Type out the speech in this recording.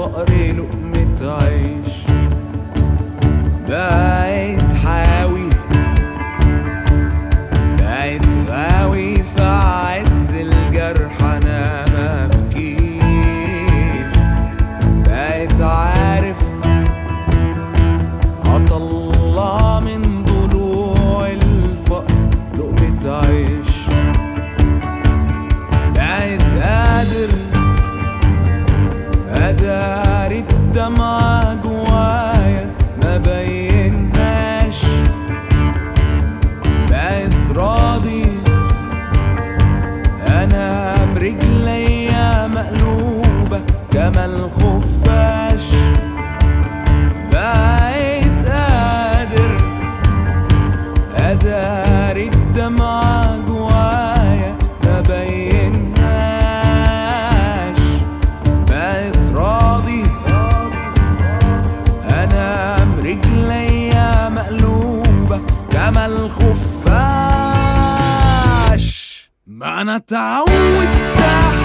الفقر لقمة عيش بقيت حاوي بقيت غاوي في عز الجرح انا مبكيش بقيت عارف عطلع من ضلوع الفقر لقمة عيش بقيت قادر أداري الدمعة جوايا ما بينهاش بقيت راضي أنا برجليا مقلوبة كما الخفاش بقيت قادر أداري الدمعة جوايا ما بينهاش بقيت راضي أنا برجليا مقلوبة كما الخفاش ما أنا اتعودت